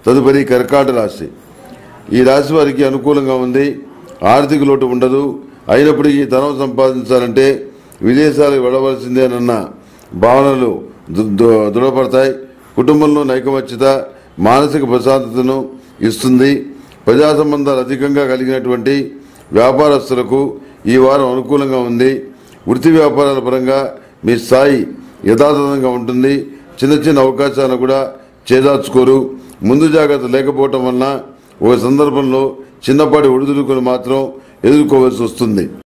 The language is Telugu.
తదుపరి కర్కాట రాశి ఈ రాశి వారికి అనుకూలంగా ఉంది ఆర్థిక లోటు ఉండదు అయినప్పటికీ ధనం సంపాదించాలంటే విదేశాలకు వెళ్ళవలసిందేనన్న భావనలు దు- దు- దృఢపడతాయి కుటుంబంలో నైకమత్యత మానసిక ప్రశాంతతను ఇస్తుంది ప్రజా సంబంధాలు అధికంగా కలిగినటువంటి వ్యాపారస్తులకు ఈ వారం అనుకూలంగా ఉంది వృత్తి వ్యాపారాల పరంగా మీ స్థాయి యథాతథంగా ఉంటుంది చిన్న చిన్న అవకాశాలను కూడా చేదార్చుకోరు ముందు జాగ్రత్త లేకపోవటం వలన ఒక సందర్భంలో చిన్నపాటి ఒడిదుడుకులు మాత్రం ఎదుర్కోవాల్సి వస్తుంది